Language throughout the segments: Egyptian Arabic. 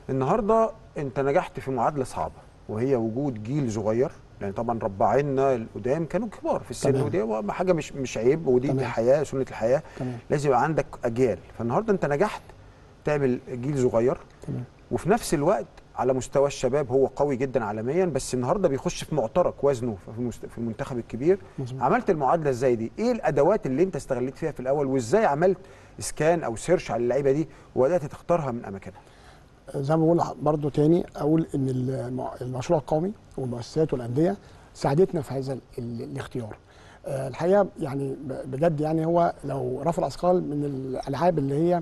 النهارده انت نجحت في معادله صعبه وهي وجود جيل صغير لان طبعا ربعنا القدام كانوا كبار في السن تمام. ودي حاجه مش مش عيب ودي دي تمام. حياه سنه الحياه تمام لازم يبقى عندك اجيال فالنهارده انت نجحت تعمل جيل صغير تمام وفي نفس الوقت على مستوى الشباب هو قوي جدا عالميا بس النهارده بيخش في معترك وزنه في المست- في المنتخب الكبير مظبوط عملت المعادله ازاي دي ايه الادوات اللي انت استغليت فيها في الاول وازاي عملت سكان او سيرش على اللعيبه دي وبدات تختارها من اماكنها زي ما بقول برضو تاني اقول ان الم- المشروع القومي والمؤسسات والانديه ساعدتنا في هذا ال- الاختيار آه، الحقيقه يعني ب- بجد يعني هو لو رفع الاثقال من الالعاب اللي هي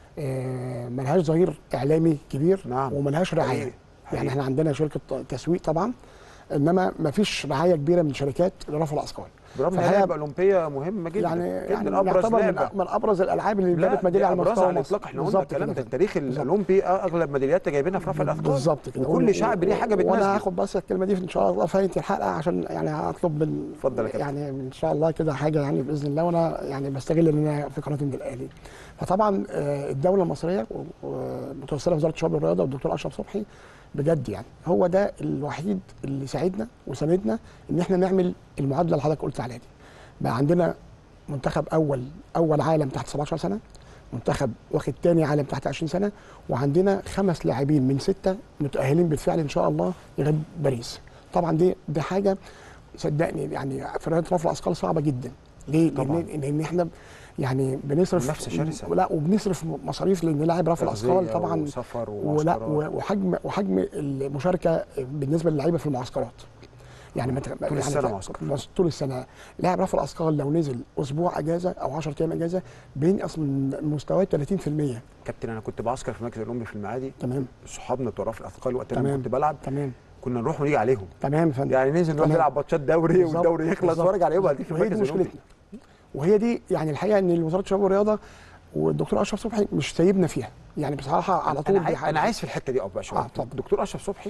آه، ملهاش ظهير اعلامي كبير نعم. وملهاش رعايه حقيقي. حقيقي. يعني احنا عندنا شركه تسويق طبعا انما ما فيش رعايه كبيره من شركات لرفع الاثقال برغم ان فالحقيقة- لعبه اولمبيه مهمه جدا يعني جدا يعني ابرز يعتبر من, لعبه من ابرز الالعاب اللي لا جابت ميداليه على ابرزها مستوى على مصر الاطلاق احنا قلنا بالظبط الكلام كده ده فعلا. التاريخ بالظبط. الاولمبي اغلب ميداليات جايبينها في رفع الاثقال بالظبط كده وكل شعب ليه حاجه وانا بتناسبه هاخد بس الكلمه دي ان شاء الله في نهايه الحلقه عشان يعني هطلب من اتفضل يا كابتن. يعني ان شاء الله كده حاجه يعني باذن الله وانا يعني بستغل ان انا في قناه النادي الاهلي فطبعا آه، الدوله المصريه ومتوسله وزاره الشباب والرياضه والدكتور اشرف صبحي بجد يعني هو ده الوحيد اللي ساعدنا وساندنا ان احنا نعمل المعادله اللي حضرتك قلت عليها دي بقى عندنا منتخب اول اول عالم تحت 17 سنه منتخب واخد تاني عالم تحت 20 سنه وعندنا خمس لاعبين من سته متاهلين بالفعل ان شاء الله لغايه باريس طبعا دي دي حاجه صدقني يعني في رياضه رفع الاثقال صعبه جدا ليه؟ طبعاً. لان لان احنا يعني بنصرف منافسة شرسة. لا وبنصرف مصاريف لان لاعب رفع الاثقال تغذية طبعا وسفر ولا ومعسكرات. وحجم وحجم المشاركه بالنسبه للعيبه في المعسكرات يعني ما تغ- يعني السنة ف- معسكر. طول السنه لاعب رفع الاثقال لو نزل اسبوع اجازه او 10 ايام اجازه بينقص من مستواه 30% كابتن انا كنت بعسكر في المركز الاولمبي في المعادي تمام صحابنا بتوع رفع الاثقال وقت لما تمام. كنت بلعب تمام كنا نروح ونيجي عليهم تمام يا فندم يعني ننزل نروح تمام. نلعب ماتشات دوري بالظبط، والدوري يخلص بالظبط. وارجع عليهم وبعدين في وهي دي المركز الاولمبي مشكلتنا وهي دي يعني الحقيقه ان وزاره الشباب والرياضه والدكتور اشرف صبحي مش سايبنا فيها يعني بصراحه على طول انا دي عايز, حاجه أنا عايز في الحته دي اقف بقى شويه آه، اتفضل. دكتور اشرف صبحي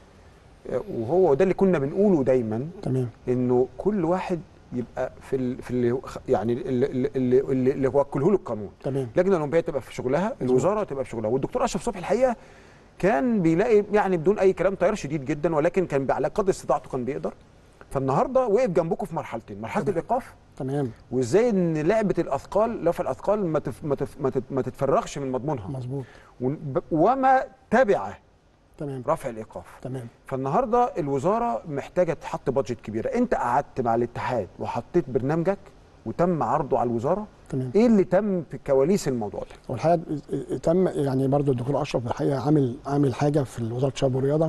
آه، وهو وده اللي كنا بنقوله دايما تمام انه كل واحد يبقى في ال في اللي يعني اللي, اللي, اللي, اللي وكله له القانون تمام اللجنه الاولمبيه تبقى في شغلها الوزاره تبقى في شغلها والدكتور اشرف صبحي الحقيقه كان بيلاقي يعني بدون اي كلام تيار شديد جدا ولكن كان على قدر استطاعته كان بيقدر فالنهارده وقف جنبكم في مرحلتين مرحله تمام. الايقاف تمام وازاي ان لعبه الاثقال رفع الاثقال ما تف ما, تف ما, تف ما تتفرغش من مضمونها مظبوط ون- وما تبع تمام رفع الايقاف تمام فالنهارده الوزاره محتاجه تحط بادجت كبيره انت قعدت مع الاتحاد وحطيت برنامجك وتم عرضه على الوزاره تمام ايه اللي تم في كواليس الموضوع ده والحقيقه تم يعني برضو الدكتور اشرف الحقيقه عامل عامل حاجه في وزاره الشباب والرياضه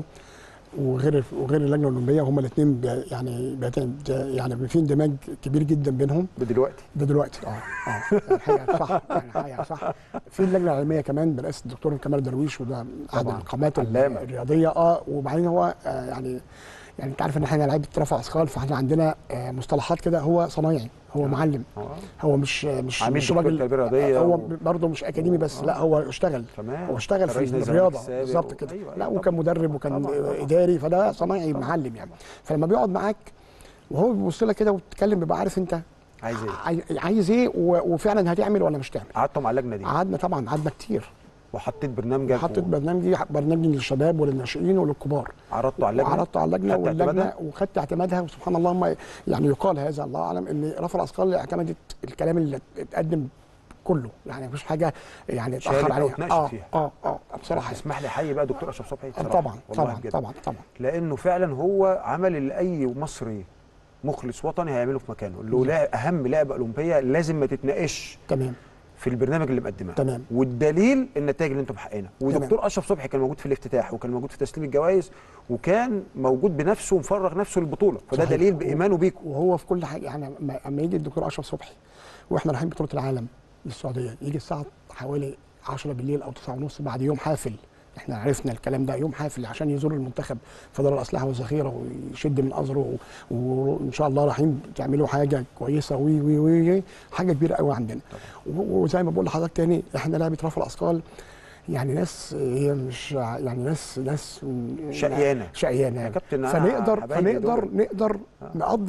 وغير وغير اللجنه الاولمبيه هم الاثنين يعني بيت- يعني في اندماج كبير جدا بينهم دلوقتي ده دلوقتي اه اه الحقيقه صح يعني الحقيقه صح في اللجنه العلميه كمان برئاسه الدكتور كمال درويش وده احد طبعاً. القامات علامة. الرياضيه اه وبعدين هو آه يعني يعني انت عارف ان احنا لعيبه رفع اثقال فاحنا عندنا آه مصطلحات كده هو صنايعي هو آه. معلم آه. هو مش مش عميد مش دكتور راجل تربية رياضية هو و- برضه مش اكاديمي بس آه. لا هو اشتغل تمام هو اشتغل في رئيس نادي الزمالك الرياضه السابق بالظبط و- كده أيوة، لا أيوة وكان مدرب وكان طبعاً، طبعاً. اداري فده صنايعي معلم يعني فلما بيقعد معاك وهو بيبص لك كده وتتكلم بيبقى عارف انت عايز ايه عاي- عايز ايه و- وفعلا هتعمل ولا مش تعمل قعدتوا مع اللجنه دي قعدنا طبعا قعدنا كتير وحطيت برنامجك حطيت برنامجي برنامج للشباب وللناشئين وللكبار وعرضته على اللجنه وعرضته على اللجنه خدت واللجنه اعتمادها؟ وخدت اعتمادها وسبحان الله ما يعني يقال هذا الله اعلم ان رفع الاثقال اعتمدت الكلام اللي اتقدم كله يعني مفيش حاجه يعني شالت اتاخر أو عليها اتناقشت اه فيها. اه اه بصراحه يعني. تسمح لي احيي بقى دكتور اشرف صبحي آه، بصراحة. طبعا والله طبعا بجد. طبعا طبعا لانه فعلا هو عمل اللي اي مصري مخلص وطني هيعمله في مكانه اللي هو لاعب- اهم لعبه اولمبيه لازم ما تتناقش تمام في البرنامج اللي مقدماه تمام. والدليل النتائج اللي انتم محققينها ودكتور اشرف صبحي كان موجود في الافتتاح وكان موجود في تسليم الجوائز وكان موجود بنفسه ومفرغ نفسه للبطوله فده صحيح. دليل بايمانه بيكم وهو في كل حاجه يعني لما- اما يجي الدكتور اشرف صبحي واحنا رايحين بطوله العالم للسعوديه يجي الساعه حوالي 10 بالليل او 9 ونص بعد يوم حافل احنا عرفنا الكلام ده يوم حافل عشان يزور المنتخب في دار الاسلحه والذخيره ويشد من ازره و- وان شاء الله رايحين تعملوا حاجه كويسه وي وي وي حاجه كبيره قوي عندنا و- وزي ما بقول لحضرتك تاني احنا لعبه رفع الاثقال يعني ناس هي مش يعني ناس ناس شقيانة. شقيانه يا كابتن أنا فنقدر حبايبي فنقدر دول. نقدر آه. نقدر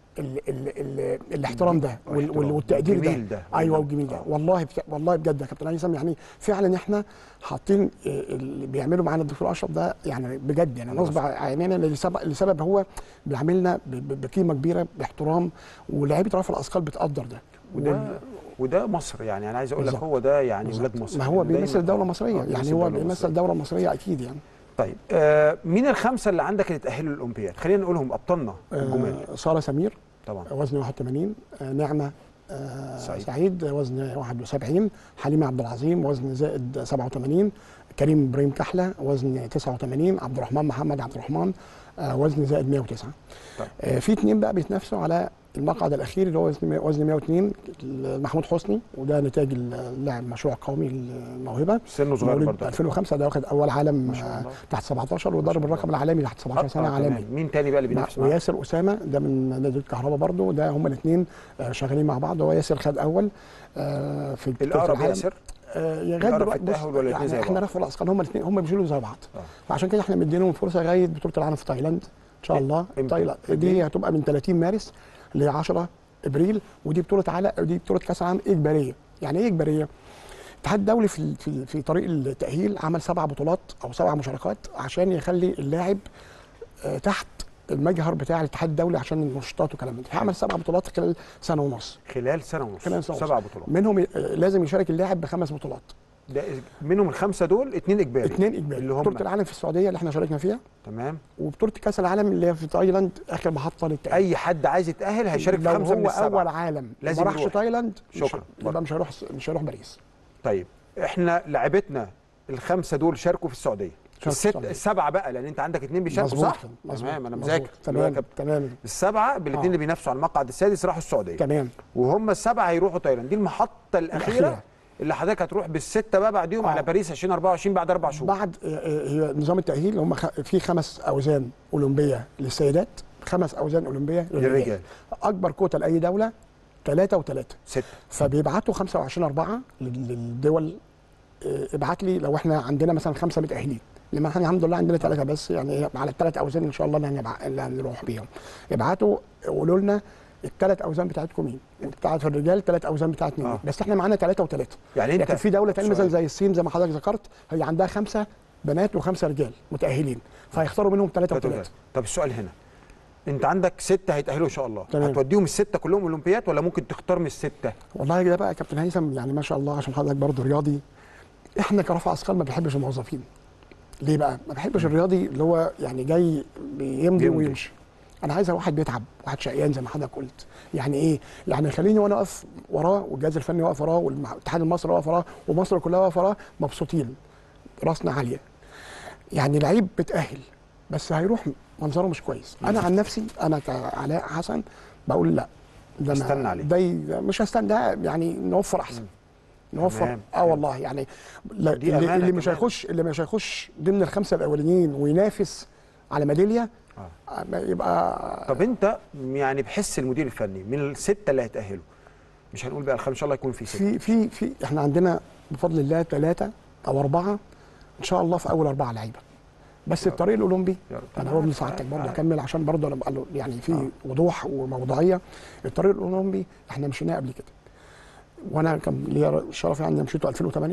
ال ال ال الاحترام ده وال- وال- والاحترام والتقدير ده, والجميل ده. ايوه والجميل ده آه. والله بت- والله بجد يا كابتن هيثم يعني فعلا احنا حاطين آه، اللي بيعملوا معانا الدكتور اشرف ده يعني بجد يعني الله نصب عينينا لسبب, لسبب هو بيعاملنا ب- ب- بقيمه كبيره باحترام ولاعيبه رفع الاثقال بتقدر ده وده وال- وده مصر يعني انا عايز اقول لك بالظبط. هو ده يعني بالظبط. ولاد مصر ما هو يعني دايماً- بيمثل الدوله آه، المصريه آه، يعني هو الدولة بيمثل المصرية. الدوله المصريه اكيد يعني طيب آه مين الخمسه اللي عندك اللي تاهلوا للاولمبياد خلينا نقولهم ابطالنا الجمال آه ساره سمير طبعا وزن 81 آه نعمه آه سعيد. سعيد. سعيد وزن 71 حليمه عبد العظيم وزن زائد 87 كريم ابراهيم كحله وزن 89 عبد الرحمن محمد عبد الرحمن آه وزن زائد 109 طيب. آه في اثنين بقى بيتنافسوا على المقعد الاخير اللي هو وزن وزن 102 محمود حسني وده نتاج اللاعب مشروع قومي الموهبه سنه صغير مولود برضه 2005 ده واخد اول عالم ما شاء آه، الله. تحت 17 وضرب الله. الرقم العالمي تحت 17 سنه آه، عالمي تمام. مين تاني بقى اللي بينافس معاك؟ وياسر اسامه ده من نادي الكهرباء برضه ده هما الاثنين شغالين مع بعض هو ياسر خد اول آه، في في الاقرب العالم. ياسر آه، لغايه الأقرب دلوقتي في بص التأهل ولا الاتنين زي يعني احنا بعض؟ رفع الاثقال هما الاثنين هما بيشيلوا زي بعض آه. فعشان كده احنا مدينهم فرصه لغايه بطوله العالم في تايلاند ان شاء إيه؟ الله إمتى؟ تايلاند دي هتبقى من 30 مارس ل 10 ابريل ودي بطوله عالم دي بطوله كاس العالم اجباريه يعني ايه اجباريه؟ الاتحاد الدولي في في في طريق التاهيل عمل سبع بطولات او سبع مشاركات عشان يخلي اللاعب آه، تحت المجهر بتاع الاتحاد الدولي عشان النشاطات والكلام ده عمل سبع بطولات خلال سنه ونص خلال سنه ونص خلال سنة ونص. سبع بطولات منهم آه، لازم يشارك اللاعب بخمس بطولات ده منهم الخمسه دول اثنين اجباري اثنين اجباري اللي هم بطوله العالم في السعوديه اللي احنا شاركنا فيها تمام وبطوله كاس العالم اللي هي في تايلاند اخر محطه للتاهيل اي حد عايز يتاهل هيشارك في لو خمسه من هو السبعه اول عالم لازم ما راحش يروح. تايلاند مش- شكراً. يبقى مش هيروح مش هيروح باريس طيب احنا لعبتنا الخمسه دول شاركوا في السعوديه في الست السعودية. السبعه بقى لان انت عندك اثنين بيشاركوا مظبوط صح كده، مظبوط، تمام انا مظبوط. مذاكر تمام كابتن. تمام السبعه بالاثنين آه. اللي بينافسوا على المقعد السادس راحوا السعوديه تمام وهم السبعه هيروحوا تايلاند دي المحطه الاخيره الأخيرة. اللي حضرتك هتروح بالسته بقى بعديهم آه. على باريس 2024 بعد اربع شهور بعد آه، آه، هي نظام التاهيل هم خ... في خمس اوزان اولمبيه للسيدات خمس اوزان اولمبيه للرجال اكبر كوتا لاي دوله ثلاثه وثلاثه سته فبيبعتوا 25 4 للدول آه، ابعت لي لو احنا عندنا مثلا خمسه متاهلين لما احنا الحمد لله عندنا ثلاثه بس يعني على الثلاث اوزان ان شاء الله اللي هنبع- اللي هنروح بيهم ابعتوا قولوا لنا الثلاث اوزان بتاعتكم مين وبتاعت الرجال ثلاث اوزان بتاعت مين آه. بس احنا معانا ثلاثه وثلاثه يعني انت لكن في دوله ثانيه مثلا سؤال. زي الصين زي ما حضرتك ذكرت هي عندها خمسه بنات وخمسه رجال متاهلين فهيختاروا منهم ثلاثه تلاتة وثلاثه وتلاتة. طب السؤال هنا انت عندك سته هيتاهلوا ان شاء الله تمام. هتوديهم السته كلهم اولمبيات ولا ممكن تختار من السته والله كده بقى يا كابتن هيثم يعني ما شاء الله عشان حضرتك برضه رياضي احنا كرفع اثقال ما بنحبش الموظفين ليه بقى ما بحبش الرياضي اللي هو يعني جاي بيمضي بيمضي. ويمشي انا عايز واحد بيتعب واحد شقيان زي ما حضرتك قلت يعني ايه يعني خليني وانا واقف وراه والجهاز الفني واقف وراه والاتحاد المصري واقف وراه ومصر كلها واقفه وراه مبسوطين راسنا عاليه يعني لعيب بتاهل بس هيروح منظره مش كويس انا عن نفسي انا كعلاء حسن بقول لا ده أنا- استنى عليه. ده ي- مش هستنى ده يعني نوفر احسن نوفر تمام. اه والله يعني لا دي اللي, أمانة اللي مش كمان. هيخش اللي مش هيخش ضمن الخمسه الاولانيين وينافس على ميداليه آه. آه. يبقى طب انت يعني بحس المدير الفني من السته اللي هيتاهلوا مش هنقول بقى الخمسه ان شاء الله يكون في سته في في في احنا عندنا بفضل الله ثلاثه او اربعه ان شاء الله في اول اربعه لعيبه بس يا الطريق الاولمبي يا رب. انا عارف، هو سعادتك عارف، برضه عارف. اكمل عشان برضه انا بقى يعني في آه. وضوح وموضوعيه الطريق الاولمبي احنا مشيناه قبل كده وانا كان ليا الشرف يعني مشيته 2008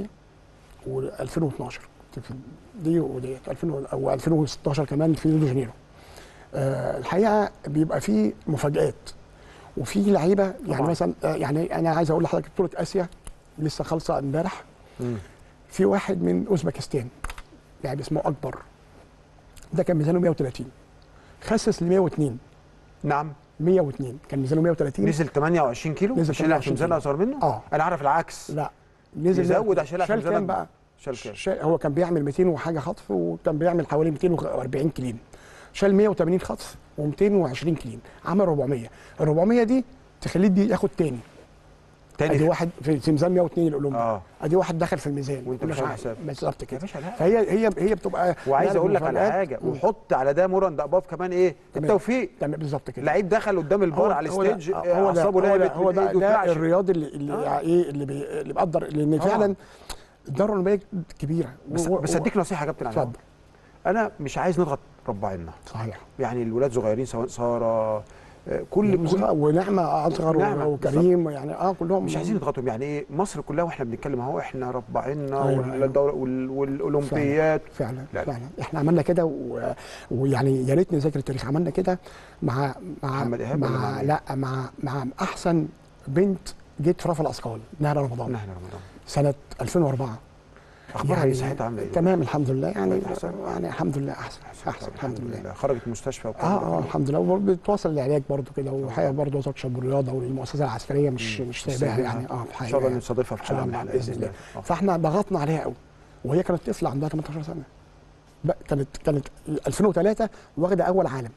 و2012 دي وديت 2000 او 2016 كمان في ريو دي جانيرو آه الحقيقه بيبقى في مفاجات وفي لعيبه يعني طبعاً. مثلا آه يعني انا عايز اقول لحضرتك بطوله اسيا لسه خالصه امبارح مم. في واحد من اوزبكستان لاعب اسمه اكبر ده كان ميزانه 130 خسس ل 102 نعم 102 كان ميزانه 130 نزل 28 كيلو نزل عشان يلعب في 28 ميزان كيلو. اصغر منه اه انا اعرف العكس لا نزل يزود عشان يلعب في شال ميزان كام أكبر. بقى؟ شال كام شا... هو كان بيعمل 200 وحاجه خطف وكان بيعمل حوالي 240 كيلين شال 180 خطف و220 كيلين عمل 400 ال 400 دي تخليه دي ياخد تاني ادي تاني واحد في في ميزان 102 الاولمبي اه ادي واحد دخل في الميزان وانت كنا مش عامل عارف. حساب. بالظبط يا كده باشا لا فهي هي هي بتبقى وعايز لعبة اقول لك على مفاجآت. حاجه مم. وحط على ده موران ده اباف كمان ايه تمام. التوفيق تمام بالظبط كده لعيب دخل قدام البار على هو ده- الستيج هو ده اعصابه هو ده لعبت هو ده, وإيده ده اترعشت. الرياضي اللي اللي آه. ايه اللي بي اللي بيقدر لان طبعاً. فعلا الدوره الاولمبيه كبيره بس, و- و- بس اديك نصيحه يا كابتن علاء اتفضل انا مش عايز نضغط رباعنا صحيح يعني الولاد صغيرين سواء ساره آه، كل كل وزغ- ونعمه اصغر نعمة، وكريم يعني اه كلهم مش عايزين نضغطهم يعني ايه مصر كلها واحنا بنتكلم اهو احنا ربعنا أيوة، أيوة. والدورة وال- والاولمبيات فعلا لا. فعلا احنا عملنا كده و- ويعني يا ريت نذاكر التاريخ عملنا كده مع مع محمد إيهاب ولا مع مع مين؟ لا مع مع احسن بنت جت في رفع الاثقال نهر رمضان نحن رمضان سنه 2004 اخبارها ايه صحتها عامله ايه؟ تمام الحمد لله يعني بقت أحسن؟ يعني الحمد لله احسن احسن الحمد لله خرجت مستشفى وكده اه اه الحمد لله وبتواصل العلاج برضو كده وحقيقه برضو وزاره الشباب والرياضه والمؤسسه العسكريه مش مش سايباها سايباها. يعني اه ان الحقيقه شاء الله يعني. نستضيفها في ان شاء حلقه من الله الحلقات باذن الله آه. فاحنا ضغطنا عليها قوي وهي كانت طفله عندها 18 سنه بقى كانت كانت 2003 واخده اول عالم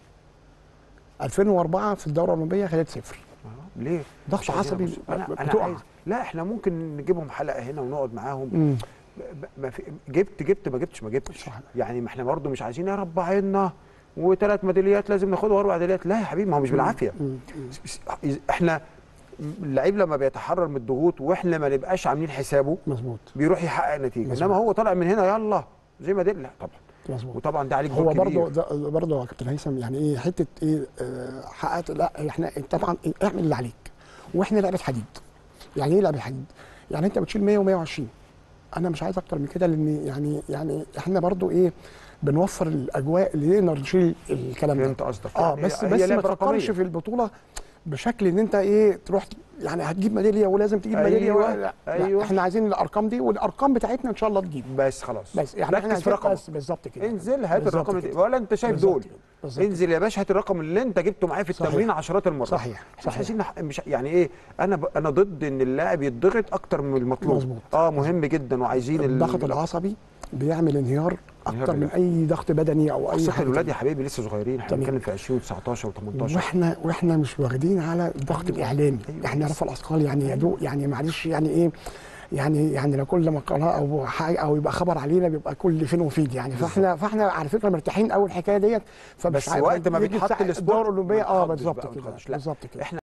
2004 في الدوره الاولمبيه خدت صفر آه. ليه؟ ضغط مش عايزين عصبي أبص- انا انا بتقع. عايز لا احنا ممكن نجيبهم حلقه هنا ونقعد معاهم مم. ب- ما في جبت جبت ما جبتش ما جبتش صح. يعني ما احنا برضه مش عايزين يا رب عنا وثلاث ميداليات لازم ناخدها واربع ميداليات لا يا حبيبي ما هو مش بالعافيه مم. بس- بس- احنا اللعيب لما بيتحرر من الضغوط واحنا ما نبقاش عاملين حسابه مظبوط بيروح يحقق نتيجه مظبوط. انما هو طالع من هنا يلا زي ما دل لا طبعا مظبوط وطبعا ده عليك هو دور برضه كبير. ده- برضه يا كابتن هيثم يعني ايه حته ايه آه، حققت لا احنا طبعا إيه اعمل اللي عليك واحنا لعبه حديد يعني ايه لعبه حديد؟ يعني انت بتشيل 100 و120 انا مش عايز اكتر من كده لان يعني يعني احنا برضه ايه بنوفر الاجواء اللي نقدر نشيل الكلام ده فهمت قصدك اه يعني بس هي بس ما لعبة تفكرش رقمية. في البطوله بشكل ان انت ايه تروح يعني هتجيب ميداليه ولازم تجيب ميداليه أيوة، ولا- لا. لا، أيوة. احنا عايزين الارقام دي والارقام بتاعتنا ان شاء الله تجيب بس خلاص بس يعني احنا ركز في عايزين- رقم بس بالظبط كده انزل هات بالظبط الرقم كده. اللي- ولا انت شايف بالظبط دول كده. بالظبط انزل يا باشا هات الرقم اللي انت جبته معايا في صحيح. التمرين عشرات المرات صحيح، مش صحيح. عايزين نح... مش يعني ايه انا ب... انا ضد ان اللاعب يتضغط اكتر من المطلوب مظبوط. اه مهم جدا وعايزين ال- الضغط العصبي بيعمل انهيار انهيار اكتر من بالله. اي ضغط بدني او اي خاصة حاجه الولاد يا تانية. حبيبي لسه صغيرين احنا تمام. بنتكلم في 20 19 و18 واحنا واحنا مش واخدين على الضغط الاعلامي أيوة. احنا رفع الاثقال يعني يا دوب يعني معلش يعني ايه يعني يعني لو كل ما قناه او حاجه او يبقى خبر علينا بيبقى كل فين وفين يعني فاحنا فاحنا على فكره مرتاحين قوي الحكايه ديت فمش بس عارف- وقت ما يجي بيتحط ساعة السبورت الدوره الاولمبيه ما اه نتخضش بالظبط بقى كده ونخش. لا. بالظبط كده احنا